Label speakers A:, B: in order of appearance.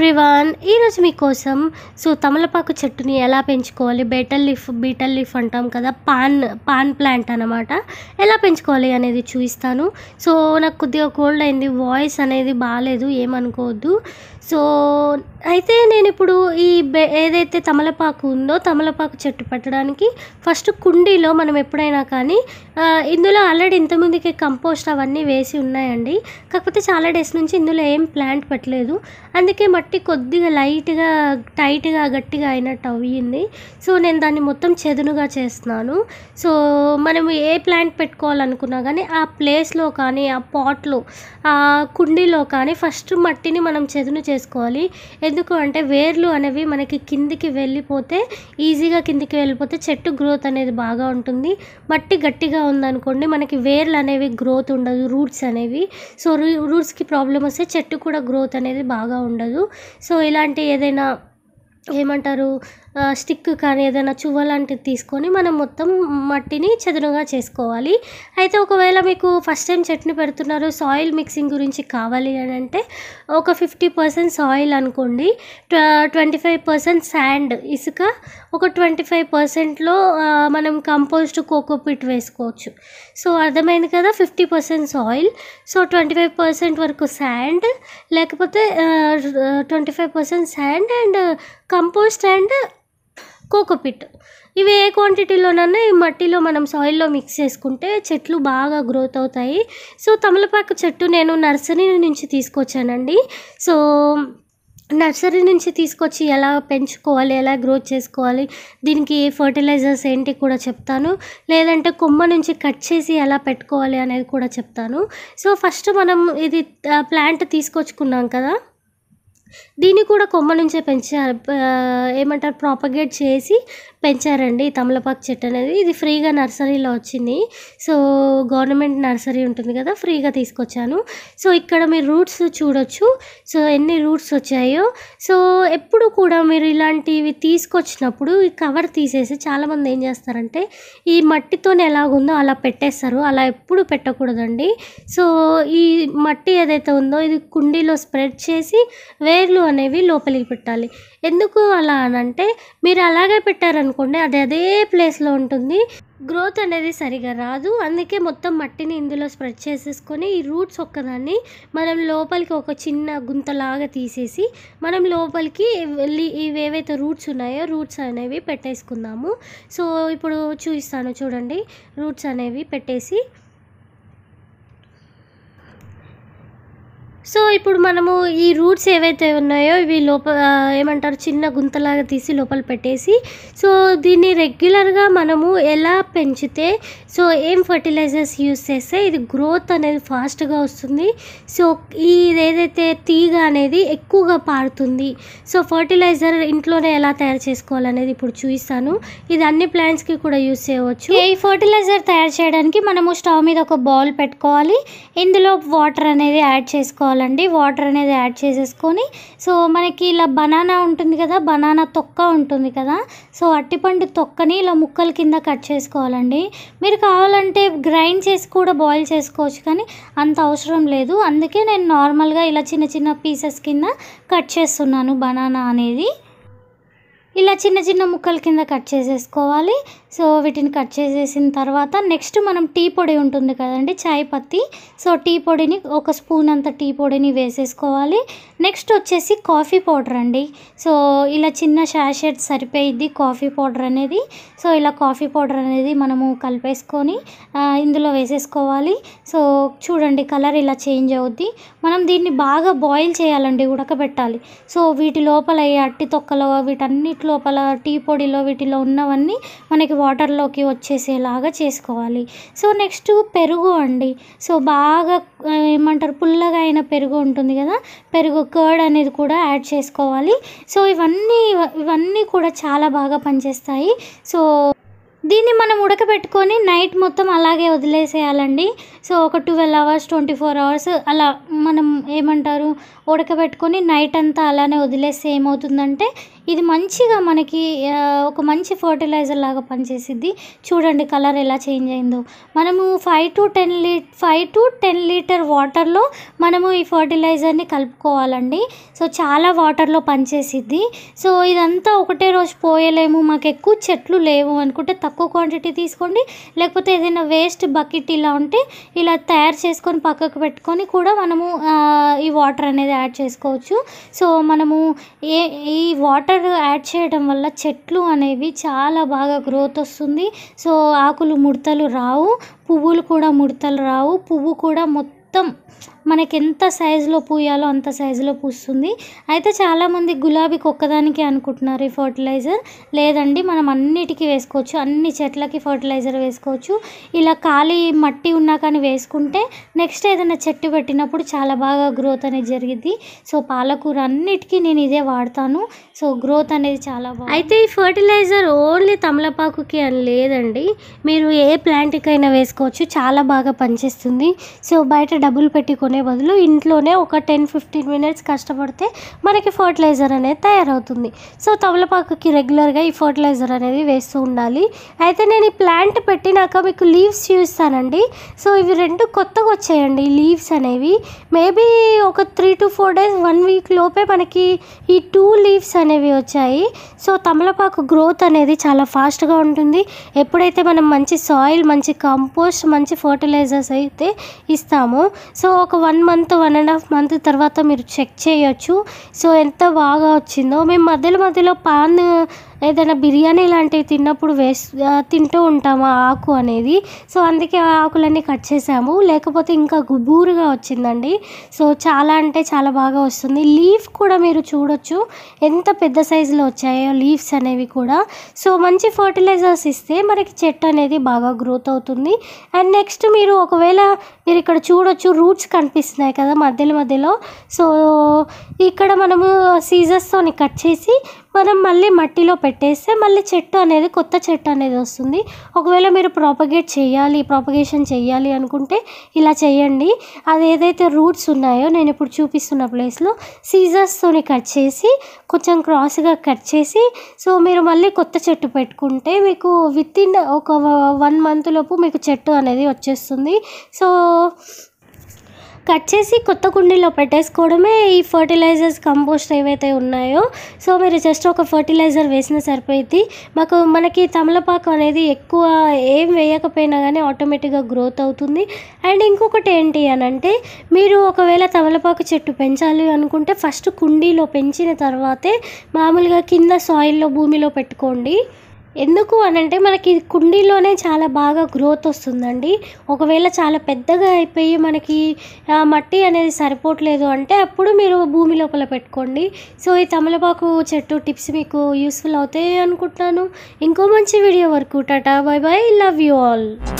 A: everyone ఈరోజు మీకోసం so తమలపాకు చెట్టుని ఎలా పెంచుకోవాలి బెటల్ లీఫ్ బీటల్ లీఫ్ అంటాం కదా పాన్ పాన్ ప్లాంట్ అనమాట ఎలా పెంచుకోవాలి అనేది చూపిస్తాను సో నాకు కొద్దిగా కోల్డ్ అయింది వాయిస్ అనేది బాగాలేదు ఏమనుకోవద్దు సో అయితే నేను ఇప్పుడు ఈ బె ఏదైతే తమలపాకు ఉందో తమలపాకు చెట్టు పెట్టడానికి ఫస్ట్ కుండీలో మనం ఎప్పుడైనా కానీ ఆ, ఇందులో ఆల్రెడీ ఇంతకుముందుకే కంపోస్ట్ అవన్నీ వేసి ఉన్నాయండి కాకపోతే చాలా డేస్ నుంచి ఇందులో ఏం ప్లాంట్ పెట్టలేదు అందుకే మట్టి కొద్దిగా లైట్గా టైట్గా గట్టిగా అయినట్టు అయ్యింది సో నేను దాన్ని మొత్తం చెదునుగా చేస్తున్నాను సో మనం ఏ ప్లాంట్ పెట్టుకోవాలనుకున్నా కానీ ఆ ప్లేస్లో కానీ ఆ పాట్లో ఆ కుండీలో కానీ ఫస్ట్ మట్టిని మనం చెదును చేసుకోవాలి ఎందుకు అంటే వేర్లు అనేవి మనకి కిందికి వెళ్ళిపోతే ఈజీగా కిందికి వెళ్ళిపోతే చెట్టు గ్రోత్ అనేది బాగా ఉంటుంది మట్టి గట్టిగా ఉందనుకోండి మనకి వేర్లు అనేవి గ్రోత్ ఉండదు రూట్స్ అనేవి సో రూట్స్కి ప్రాబ్లం వస్తే చెట్టు కూడా గ్రోత్ అనేది బాగా ఉండదు సో ఇలాంటి ఏదైనా ఏమంటారు ఆ, స్టిక్ కానీ ఏదైనా చువ్వ లాంటిది తీసుకొని మనం మొత్తం మట్టిని చదునుగా చేసుకోవాలి అయితే ఒకవేళ మీకు ఫస్ట్ టైం చట్నీ పెడుతున్నారు సాయిల్ మిక్సింగ్ గురించి కావాలి అని అంటే ఒక ఫిఫ్టీ పర్సెంట్ సాయిల్ అనుకోండి ట్వంటీ ఫైవ్ పర్సెంట్ శాండ్ ఇసుక ఒక ట్వంటీ ఫైవ్ పర్సెంట్లో మనం కంపోస్ట్ కోకోపిట్ వేసుకోవచ్చు సో అర్థమైంది కదా fifty percent soil so twenty five percent వరకు శాండ్ లేకపోతే twenty five percent sand and compost and cocopeat ఇవి ఏ క్వాంటిటీలోనన్నా ఈ మట్టిలో మనం సాయిల్లో మిక్స్ చేసుకుంటే చెట్లు బాగా గ్రోత్ అవుతాయి సో తమలపాకు చెట్టు నేను నర్సరీ నుంచి తీసుకొచ్చానండి సో నర్సరీ నుంచి తీసుకొచ్చి ఎలా పెంచుకోవాలి ఎలా గ్రోత్ చేసుకోవాలి దీనికి ఫర్టిలైజర్స్ ఏంటి కూడా చెప్తాను లేదంటే కొమ్మ నుంచి కట్ చేసి ఎలా పెట్టుకోవాలి అనేది కూడా చెప్తాను సో ఫస్ట్ మనం ఇది ప్లాంట్ తీసుకొచ్చుకున్నాం కదా దీన్ని కూడా కొమ్మ నుంచే పెంచారు ఆ, ఏమంటారు ప్రాపగేట్ చేసి పెంచారండి ఈ తమలపాకు చెట్టు అనేది ఇది ఫ్రీగా నర్సరీలో వచ్చింది సో గవర్నమెంట్ నర్సరీ ఉంటుంది కదా ఫ్రీగా తీసుకొచ్చాను సో ఇక్కడ మీరు రూట్స్ చూడొచ్చు సో ఎన్ని రూట్స్ వచ్చాయో సో ఎప్పుడు కూడా మీరు ఇలాంటివి తీసుకొచ్చినప్పుడు ఈ కవర్ తీసేసి చాలామంది ఏం చేస్తారంటే ఈ మట్టితోనే ఎలాగుందో అలా పెట్టేస్తారు అలా ఎప్పుడు పెట్టకూడదండి సో ఈ మట్టి ఏదైతే ఉందో ఇది కుండీలో స్ప్రెడ్ చేసి వేర్లు అనేవి లోపలికి పెట్టాలి ఎందుకు అలా అనంటే మీరు అలాగే పెట్టారనుకోండి అది అదే ప్లేస్లో ఉంటుంది గ్రోత్ అనేది సరిగా రాదు అందుకే మొత్తం మట్టిని ఇందులో స్ప్రెడ్ చేసేసుకొని ఈ రూట్స్ ఒక్కదాన్ని మనం లోపలికి ఒక చిన్న గుంతలాగా తీసేసి మనం లోపలికి వెళ్ళి ఇవి ఏవైతే రూట్స్ ఉన్నాయో రూట్స్ అనేవి పెట్టేసుకుందాము సో ఇప్పుడు చూపిస్తాను చూడండి రూట్స్ అనేవి పెట్టేసి సో ఇప్పుడు మనము ఈ రూట్స్ ఏవైతే ఉన్నాయో ఇవి లోపల ఏమంటారు చిన్న గుంతలాగా తీసి లోపల పెట్టేసి సో దీన్ని రెగ్యులర్గా మనము ఎలా పెంచితే సో ఏం ఫర్టిలైజర్స్ యూస్ చేస్తే ఇది గ్రోత్ అనేది ఫాస్ట్గా వస్తుంది సో ఈ ఏదైతే తీగ అనేది ఎక్కువగా పారుతుంది సో ఫర్టిలైజర్ ఇంట్లోనే ఎలా తయారు చేసుకోవాలనేది ఇప్పుడు చూపిస్తాను ఇది అన్ని ప్లాంట్స్కి కూడా యూస్ చేయవచ్చు
B: ఈ ఫర్టిలైజర్ తయారు చేయడానికి మనము స్టవ్ మీద ఒక బౌల్ పెట్టుకోవాలి ఇందులో వాటర్ అనేది యాడ్ చేసుకోవాలండి వాటర్ అనేది యాడ్ చేసేసుకొని సో మనకి ఇలా బనానా ఉంటుంది కదా బనానా తొక్క ఉంటుంది కదా సో అట్టిపండు తొక్కని ఇలా ముక్కల కింద కట్ చేసుకోవాలండి మీరు కావాలంటే గ్రైండ్ చేసి కూడా బాయిల్ చేసుకోవచ్చు కానీ అంత అవసరం లేదు అందుకే నేను నార్మల్గా ఇలా చిన్న చిన్న పీసెస్ కింద కట్ చేస్తున్నాను బనానా అనేది ఇలా చిన్న చిన్న ముక్కల కింద కట్ చేసేసుకోవాలి సో వీటిని కట్ చేసేసిన తర్వాత నెక్స్ట్ మనం టీ పొడి ఉంటుంది కదండి చాయ్ పత్తి సో టీ పొడిని ఒక స్పూన్ అంత టీ పొడిని వేసేసుకోవాలి నెక్స్ట్ వచ్చేసి కాఫీ పౌడర్ అండి సో ఇలా చిన్న షాషెట్ సరిపోయిద్ది కాఫీ పౌడర్ అనేది సో ఇలా కాఫీ పౌడర్ అనేది మనము కలిపేసుకొని ఆ, ఇందులో వేసేసుకోవాలి సో చూడండి కలర్ ఇలా చేంజ్ అవుద్ది మనం దీన్ని బాగా బాయిల్ చేయాలండి ఉడకబెట్టాలి సో వీటి లోపల ఈ అట్టి తొక్కలో వీటన్నిటి లోపల టీ పొడిలో వీటిలో ఉన్నవన్నీ మనకి వాటర్లోకి వచ్చేసేలాగా చేసుకోవాలి సో నెక్స్ట్ పెరుగు అండి సో బాగా ఆ, ఏమంటారు పుల్లగా అయిన పెరుగు ఉంటుంది కదా పెరుగు కర్డ్ అనేది కూడా యాడ్ చేసుకోవాలి సో ఇవన్నీ ఇవన్నీ కూడా చాలా బాగా పనిచేస్తాయి సో దీన్ని మనం ఉడకబెట్టుకొని నైట్ మొత్తం అలాగే వదిలేసేయాలండి సో ఒక twelve hours twenty four hours అలా మనం ఏమంటారు ఉడకబెట్టుకొని నైట్ అంతా అలానే వదిలేస్తే ఏమవుతుందంటే ఇది మంచిగా మనకి ఆ, ఒక మంచి ఫర్టిలైజర్ లాగా పనిచేసిద్ది చూడండి కలర్ ఎలా చేంజ్ అయిందో మనము ఫైవ్ టు టెన్ లీ ఫైవ్ టు టెన్ లీటర్ వాటర్లో మనము ఈ ఫర్టిలైజర్ని కలుపుకోవాలండి సో చాలా వాటర్లో పనిచేసిద్ది సో ఇదంతా ఒకటే రోజు పోయలేము మాకు ఎక్కువ చెట్లు లేవు అనుకుంటే తక్కువ క్వాంటిటీ తీసుకోండి లేకపోతే ఏదైనా వేస్ట్ బకెట్ ఇలా ఉంటే ఇలా తయారు చేసుకొని పక్కకు పెట్టుకొని కూడా మనము ఆ, ఈ వాటర్ అనేది యాడ్ చేసుకోవచ్చు సో మనము ఏ ఈ వాటర్ యాడ్ చేయడం వల్ల చెట్లు అనేవి చాలా బాగా గ్రోత్ వస్తుంది సో ఆకులు ముడతలు రావు పువ్వులు కూడా ముడతలు రావు పువ్వు కూడా మొత్తం మనకి ఎంత సైజులో పూయాలో అంత సైజులో పూస్తుంది అయితే చాలామంది గులాబీకి ఒక్కదానికి అనుకుంటున్నారు ఈ ఫర్టిలైజర్ లేదండి మనం అన్నిటికీ వేసుకోవచ్చు అన్ని చెట్లకి ఫర్టిలైజర్ వేసుకోవచ్చు ఇలా ఖాళీ మట్టి ఉన్నా కానీ వేసుకుంటే నెక్స్ట్ ఏదైనా చెట్టు పెట్టినప్పుడు చాలా బాగా గ్రోత్ అనేది జరిగిద్ది సో పాలకూర అన్నిటికీ నేను ఇదే వాడతాను సో గ్రోత్ అనేది చాలా బాగా
A: అయితే ఈ ఫర్టిలైజర్ ఓన్లీ తమలపాకుకి అని లేదండి మీరు ఏ ప్లాంట్కైనా వేసుకోవచ్చు చాలా బాగా పనిచేస్తుంది సో బయట డబ్బులు పెట్టి కొనే బదులు ఇంట్లోనే ఒక టెన్ ఫిఫ్టీన్ మినిట్స్ కష్టపడితే మనకి ఫర్టిలైజర్ అనేది తయారవుతుంది సో తమలపాకుకి రెగ్యులర్గా ఈ ఫర్టిలైజర్ అనేది వేస్తూ ఉండాలి అయితే నేను ఈ ప్లాంట్ పెట్టినాక మీకు లీవ్స్ చూస్తానండి సో ఇవి రెండు కొత్తగా వచ్చాయండి ఈ లీవ్స్ అనేవి మేబీ ఒక three to four days one week లోపే మనకి ఈ టూ లీవ్స్ అనేవి వచ్చాయి సో తమలపాకు గ్రోత్ అనేది చాలా ఫాస్ట్గా ఉంటుంది ఎప్పుడైతే మనం మంచి సాయిల్ మంచి కంపోస్ట్ మంచి ఫర్టిలైజర్స్ అయితే ఇస్తామో సో ఒక one month one and half month తర్వాత మీరు చెక్ చేయొచ్చు సో ఎంత బాగా వచ్చిందో మేము మధ్యలో మధ్యలో పాన్ ఏదైనా బిర్యానీ లాంటివి తిన్నప్పుడు వేస్ ఆ, తింటూ ఉంటాము ఆ ఆకు అనేది సో అందుకే ఆ ఆకులన్నీ కట్ చేసాము లేకపోతే ఇంకా గుబూరుగా వచ్చిందండి సో చాలా అంటే చాలా బాగా వస్తుంది లీఫ్ కూడా మీరు చూడొచ్చు ఎంత పెద్ద సైజులో వచ్చాయో లీవ్స్ అనేవి కూడా సో మంచి ఫర్టిలైజర్స్ ఇస్తే మనకి చెట్టు అనేది బాగా గ్రోత్ అవుతుంది అండ్ నెక్స్ట్ మీరు ఒకవేళ మీరు ఇక్కడ చూడొచ్చు రూట్స్ కనిపిస్తున్నాయి కదా మధ్యలో మధ్యలో సో ఇక్కడ మనము సీజర్స్తోని కట్ చేసి మనం మళ్ళీ మట్టిలో పెట్టేస్తే మళ్ళీ చెట్టు అనేది కొత్త చెట్టు అనేది వస్తుంది ఒకవేళ మీరు ప్రాపగేట్ చేయాలి ప్రాపగేషన్ చేయాలి అనుకుంటే ఇలా చేయండి అది ఏదైతే రూట్స్ ఉన్నాయో నేను ఇప్పుడు చూపిస్తున్న ప్లేస్లో సీజర్స్తోని కట్ చేసి కొంచెం క్రాస్గా కట్ చేసి సో మీరు మళ్ళీ కొత్త చెట్టు పెట్టుకుంటే మీకు విత్ ఇన్ ఒక వన్ మంత్ లోపు మీకు చెట్టు అనేది వచ్చేస్తుంది సో కట్ చేసి కొత్త కుండీలో పెట్టేసుకోవడమే ఈ ఫర్టిలైజర్స్ కంపోస్ట్ ఏవైతే ఉన్నాయో సో మీరు జస్ట్ ఒక ఫర్టిలైజర్ వేసినా సరిపోయింది మాకు మనకి తమలపాకు అనేది ఎక్కువ ఏం వేయకపోయినా కానీ ఆటోమేటిక్గా గ్రోత్ అవుతుంది అండ్ ఇంకొకటి ఏంటి అని అంటే మీరు ఒకవేళ తమలపాకు చెట్టు పెంచాలి అనుకుంటే ఫస్ట్ కుండీలో పెంచిన తర్వాతే మామూలుగా కింద సాయిల్లో భూమిలో పెట్టుకోండి ఎందుకు అనంటే మనకి కుండీలోనే చాలా బాగా గ్రోత్ వస్తుందండి ఒకవేళ చాలా పెద్దగా అయిపోయి మనకి ఆ, మట్టి అనేది సరిపోవట్లేదు అంటే అప్పుడు మీరు భూమి లోపల పెట్టుకోండి సో ఈ తమలపాకు చెట్టు టిప్స్ మీకు యూస్ఫుల్ అవుతాయి అనుకుంటున్నాను ఇంకో మంచి వీడియో వరకు tata bye bye love you all